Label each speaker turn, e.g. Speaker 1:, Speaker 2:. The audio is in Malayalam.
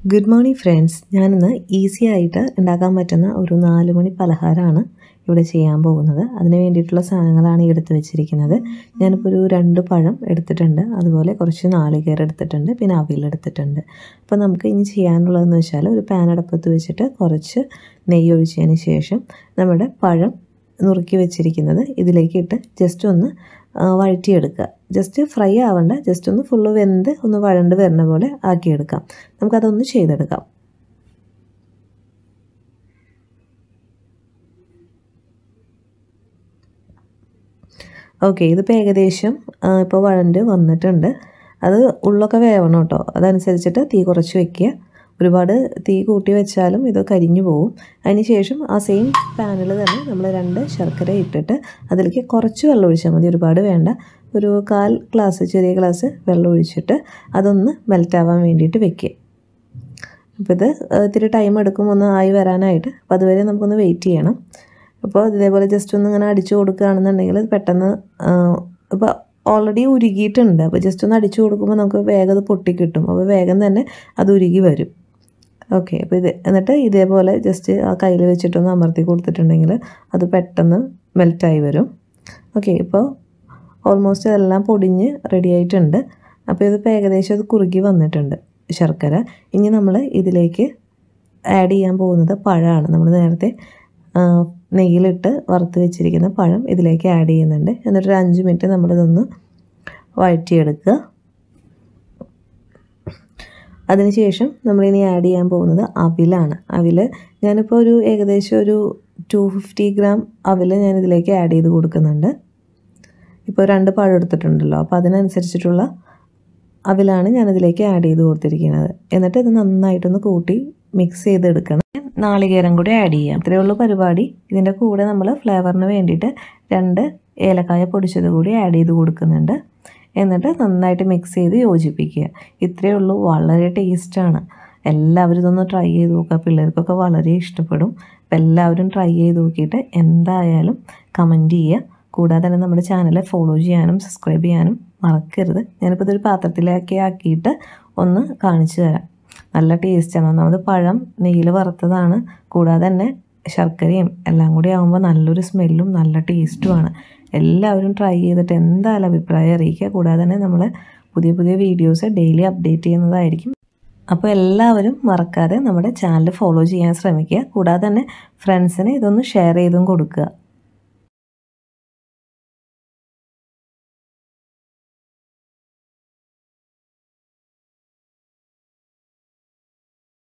Speaker 1: ഗുഡ് മോർണിംഗ് ഫ്രണ്ട്സ് ഞാനിന്ന് ഈസി ആയിട്ട് ഉണ്ടാക്കാൻ പറ്റുന്ന ഒരു നാല് മണി പലഹാരമാണ് ഇവിടെ ചെയ്യാൻ പോകുന്നത് അതിന് വേണ്ടിയിട്ടുള്ള സാധനങ്ങളാണ് ഈ എടുത്ത് വെച്ചിരിക്കുന്നത് ഞാനിപ്പോൾ ഒരു രണ്ട് പഴം എടുത്തിട്ടുണ്ട് അതുപോലെ കുറച്ച് നാളികേരം എടുത്തിട്ടുണ്ട് പിന്നെ അവിയൽ എടുത്തിട്ടുണ്ട് അപ്പോൾ നമുക്ക് ഇനി ചെയ്യാനുള്ളതെന്ന് വെച്ചാൽ ഒരു പാൻ അടുപ്പത്ത് വെച്ചിട്ട് കുറച്ച് നെയ്യ് ഒഴിച്ചതിന് ശേഷം നമ്മുടെ പഴം നുറുക്കി വെച്ചിരിക്കുന്നത് ഇതിലേക്ക് ഇട്ട് ജസ്റ്റ് ഒന്ന് ആ, വഴറ്റിയെടുക്കുക ജസ്റ്റ് ഫ്രൈ ആവണ്ട ജസ്റ്റ് ഒന്ന് ഫുള്ള് വെന്ത് ഒന്ന് വഴണ്ട് വരുന്ന പോലെ ആക്കിയെടുക്കാം നമുക്കതൊന്ന് ചെയ്തെടുക്കാം ഓക്കെ ഇതിപ്പോൾ ഏകദേശം ഇപ്പോൾ വഴണ്ട് വന്നിട്ടുണ്ട് അത് ഉള്ളൊക്കെ വേവണം കേട്ടോ അതനുസരിച്ചിട്ട് തീ കുറച്ച് വെക്കുക ഒരുപാട് തീ കൂട്ടി വെച്ചാലും ഇത് കരിഞ്ഞു പോകും അതിന് ശേഷം ആ സെയിം പാനിൽ തന്നെ നമ്മൾ രണ്ട് ശർക്കര ഇട്ടിട്ട് അതിലേക്ക് കുറച്ച് വെള്ളം ഒഴിച്ചാൽ മതി ഒരുപാട് വേണ്ട ഒരു കാൽ ഗ്ലാസ് ചെറിയ ഗ്ലാസ് വെള്ളം ഒഴിച്ചിട്ട് അതൊന്ന് മെൽറ്റാവാൻ വേണ്ടിയിട്ട് വെക്കുക അപ്പോൾ ഇത് ഇത്തിരി ടൈം എടുക്കും ഒന്ന് ആയി വരാനായിട്ട് അപ്പോൾ അതുവരെ നമുക്കൊന്ന് വെയിറ്റ് ചെയ്യണം അപ്പോൾ ഇതേപോലെ ജസ്റ്റ് ഒന്ന് ഇങ്ങനെ അടിച്ചു കൊടുക്കുകയാണെന്നുണ്ടെങ്കിൽ ഇത് പെട്ടെന്ന് ഇപ്പോൾ ഓൾറെഡി ഉരുകിയിട്ടുണ്ട് അപ്പോൾ ജസ്റ്റ് ഒന്ന് അടിച്ചു കൊടുക്കുമ്പോൾ നമുക്ക് വേഗം അത് പൊട്ടിക്കിട്ടും അപ്പോൾ വേഗം തന്നെ അത് ഉരുകി വരും ഓക്കെ അപ്പോൾ ഇത് എന്നിട്ട് ഇതേപോലെ ജസ്റ്റ് ആ കയ്യിൽ വെച്ചിട്ടൊന്ന് അമർത്തി കൊടുത്തിട്ടുണ്ടെങ്കിൽ അത് പെട്ടെന്ന് മെൽറ്റായി വരും ഓക്കെ ഇപ്പോൾ ഓൾമോസ്റ്റ് അതെല്ലാം പൊടിഞ്ഞ് റെഡി ആയിട്ടുണ്ട് അപ്പോൾ ഇതിപ്പോൾ ഏകദേശം അത് കുറുകി വന്നിട്ടുണ്ട് ശർക്കര ഇനി നമ്മൾ ഇതിലേക്ക് ആഡ് ചെയ്യാൻ പോകുന്നത് പഴമാണ് നമ്മൾ നേരത്തെ ആ, നെയ്യിലിട്ട് വറുത്ത് വെച്ചിരിക്കുന്ന പഴം ഇതിലേക്ക് ആഡ് ചെയ്യുന്നുണ്ട് എന്നിട്ടൊരു അഞ്ച് മിനിറ്റ് നമ്മളിതൊന്ന് വഴറ്റിയെടുക്കുക അതിനുശേഷം നമ്മളിനി ആഡ് ചെയ്യാൻ പോകുന്നത് അവിലാണ് അവിൽ ഞാനിപ്പോൾ ഒരു ഏകദേശം ഒരു ടു ഫിഫ്റ്റി ഗ്രാം അവിൽ ഞാൻ ഇതിലേക്ക് ആഡ് ചെയ്ത് കൊടുക്കുന്നുണ്ട് ഇപ്പോൾ രണ്ട് പഴം എടുത്തിട്ടുണ്ടല്ലോ അപ്പോൾ അതിനനുസരിച്ചിട്ടുള്ള അവിലാണ് ഞാനിതിലേക്ക് ആഡ് ചെയ്ത് കൊടുത്തിരിക്കുന്നത് എന്നിട്ട് ഇത് നന്നായിട്ടൊന്ന് കൂട്ടി മിക്സ് ചെയ്തെടുക്കണം നാളികേരം കൂടി ആഡ് ചെയ്യാം ഇത്രയേ ഉള്ളൂ പരിപാടി ഇതിൻ്റെ കൂടെ നമ്മൾ ഫ്ലേവറിന് വേണ്ടിയിട്ട് രണ്ട് ഏലക്കായ പൊടിച്ചത് കൂടി ആഡ് ചെയ്ത് കൊടുക്കുന്നുണ്ട് എന്നിട്ട് നന്നായിട്ട് മിക്സ് ചെയ്ത് യോജിപ്പിക്കുക ഇത്രയേ ഉള്ളൂ വളരെ ടേസ്റ്റാണ് എല്ലാവരും ഇതൊന്ന് ട്രൈ ചെയ്ത് നോക്കുക പിള്ളേർക്കൊക്കെ വളരെ ഇഷ്ടപ്പെടും അപ്പം എല്ലാവരും ട്രൈ ചെയ്ത് നോക്കിയിട്ട് എന്തായാലും കമൻറ്റ് ചെയ്യുക കൂടാതെ തന്നെ നമ്മുടെ ചാനൽ ഫോളോ ചെയ്യാനും സബ്സ്ക്രൈബ് ചെയ്യാനും മറക്കരുത് ഞാനിപ്പോൾ ഇതൊരു പാത്രത്തിലേക്ക് ആക്കിയിട്ട് ഒന്ന് കാണിച്ചു തരാം നല്ല ടേസ്റ്റാണ് ഒന്നാമത് പഴം നെയ്യിൽ വറുത്തതാണ് കൂടാതെ തന്നെ ശർക്കരയും എല്ലാം കൂടി ആകുമ്പോൾ നല്ലൊരു സ്മെല്ലും നല്ല ടേസ്റ്റുമാണ് എല്ലാവരും ട്രൈ ചെയ്തിട്ട് എന്തായാലും അഭിപ്രായം അറിയിക്കുക കൂടാതെ തന്നെ നമ്മൾ പുതിയ പുതിയ വീഡിയോസ് ഡെയിലി അപ്ഡേറ്റ് ചെയ്യുന്നതായിരിക്കും അപ്പോൾ എല്ലാവരും മറക്കാതെ നമ്മുടെ ചാനൽ ഫോളോ ചെയ്യാൻ ശ്രമിക്കുക കൂടാതെ തന്നെ ഫ്രണ്ട്സിന് ഇതൊന്ന് ഷെയർ ചെയ്തും കൊടുക്കുക